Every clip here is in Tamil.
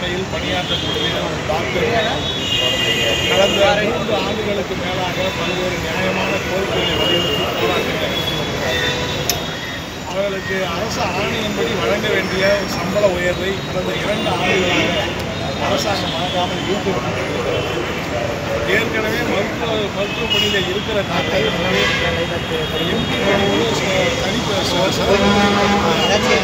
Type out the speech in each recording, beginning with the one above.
மருத்துவமனையில் பணியாற்றக்கூடிய ஒரு டாக்டர் கடந்த மூன்று ஆண்டுகளுக்கு மேலாக பல்வேறு நியாயமான கோரிக்கைகளை வலியுறுத்தி போராட்டங்கள் நடத்தி வருகிறார்கள் அவர்களுக்கு அரசு ஆணையின்படி வழங்க வேண்டிய சம்பள உயர்வை கடந்த இரண்டு ஆண்டுகளாக அரசாங்கம் வழங்காமல் இழுத்து வருகிறது. ஏற்கனவே மருத்துவ மருத்துவ பணியில் இருக்கிற டாக்டர்கள் வந்து எம்பி பணியோடு ச- தனிப்ப ச- சதவீதம்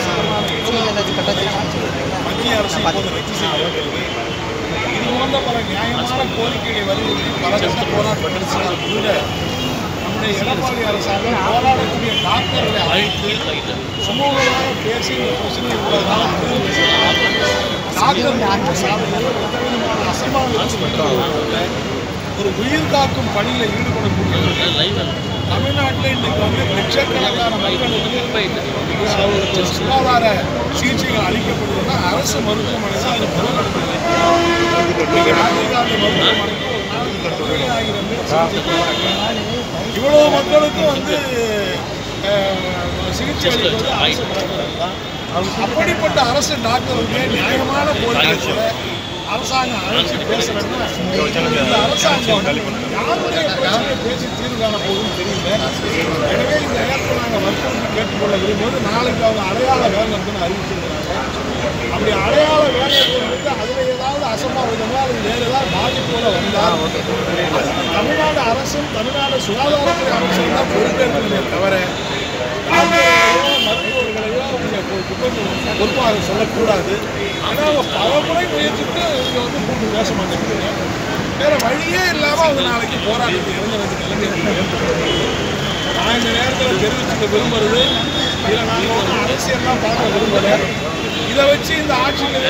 மத்திய அரசு இப்போது ரத்து செய்யப்பட்டிருக்கிறது இது போன்ற பல நியாயமான கோரிக்கைகளை வலியுறுத்தி பல கட்ட போராட்டம் நடத்தினால் கூட நம்முடைய எடப்பாடி அரசாங்கம் போராடக்கூடிய டாக்டர்களை அழைத்து சுமூகமாக பேசி இந்த பிரச்சனை இவ்வளவு நாள் தீர்வு செய்யலாம். டாக்டர் சாலையில் எந்தவிதமான அசம்பாவிதம் நடக்காமல் ஒரு உயிர் காக்கும் பணியில் ஈடுபடக்கூடியவர்கள் தமிழ்நாட்டில் இன்னைக்கு வந்து லட்சக்கணக்கான மக்களுக்கு அவர்களுக்கு சுகாதார சிகிச்சைகள் அளிக்கப்படுதுன்னா அரசு மருத்துவமனை தான் அது பொருட்படுத்துது ராஜீவ்காந்தி மருத்துவமனைக்கு ஒரு நாளைக்கு பதினேழாயிரம் பேர் சிகிச்சை பெறுறாங்க. இவ்வளவு மக்களுக்கும் வந்து அஹ், சிகிச்சை அளிப்பது அரசு மருத்துவமனை தான் அப்படிப்பட்ட அரசு டாக்டருக்கு நியாயமான கோரிக்கை கூட அரசாங்கம் அழைச்சி பேசணும்னா இந்த அரசாங்கம் யாருடைய பிரச்சனையை பேசி தீர்வு காண போகுதுன்னு தெரியல எனவே இந்த நேரத்தில் நாங்கள் வற்புறுத்தி கேட்டுக்கொள்ள விரும்புவது நாளைக்கு அவங்க அடையாள வேலை இருக்குன்னு அறிவிச்சிருக்கிறாங்க அப்படி அடையாள வேலை வந்து அதில் ஏதாவது அசம்பாவிதமோ அல்லது வேறு ஏதாவது பாதிப்புகளோ வந்தால் அதுக்கு தமிழ்நாடு அரசும் தமிழ்நாடு சுகாதாரத்துறை அமைச்சரும் தான் பொறுப்பேற்கணுமே தவிர டாக்டர்களையோ மருத்துவர்களையோ அவங்க பொ- குற்றம் பொறுப்பாக சொல்லக்கூடாது ஆனால் அவங்க பல முறை முயற்சித்து இங்கே வந்து கூட்டு பேச மாட்டேங்குது வேற வழியே இல்லாமல் அவங்க நாளைக்கு போராட்டத்தை இறங்க வேண்டிய நிலைமை ஏற்படுது நான் இந்த நேரத்தில் தெரிவிச்சுக்க விரும்புறது இதில் நாங்கள் ஒன்றும் அரசியல்லாம் பார்க்க விரும்பலை இதை வச்சு இந்த ஆட்சியில்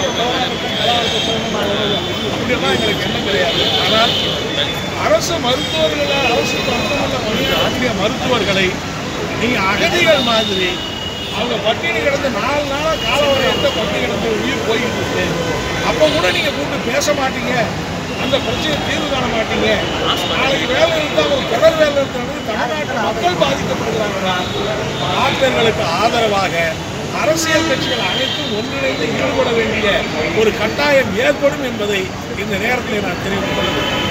அப்படியெல்லாம் எங்களுக்கு எண்ணம் கிடையாது ஆனால் அரசு மருத்துவர்களை அரசு மருத்துவமனையில் பணியாற்றக்கூடிய மருத்துவர்களை நீங்கள் அகதிகள் மாதிரி அவங்க பட்டினி கிடந்து நாலு நாளாக காலவரையத்தை பட்டினி கிடந்து உயிர் போய்கிட்டு இருக்கு அப்போ கூட நீங்கள் கூப்பிட்டு பேச மாட்டீங்க அந்த பிரச்சனையை தீர்வு காண மாட்டீங்க நாளைக்கு வேலை இருந்தால் ஒரு தொடர் வேலை இருக்கிறது தமிழ்நாட்டு மக்கள் பாதிக்கப்படுகிறாங்களா டாக்டர்களுக்கு ஆதரவாக அரசியல் கட்சிகள் அனைத்தும் ஒன்றிணைந்து ஈடுபட வேண்டிய ஒரு கட்டாயம் ஏற்படும் என்பதை இந்த நேரத்தில் நான் தெரிவித்துக் கொள்கிறேன்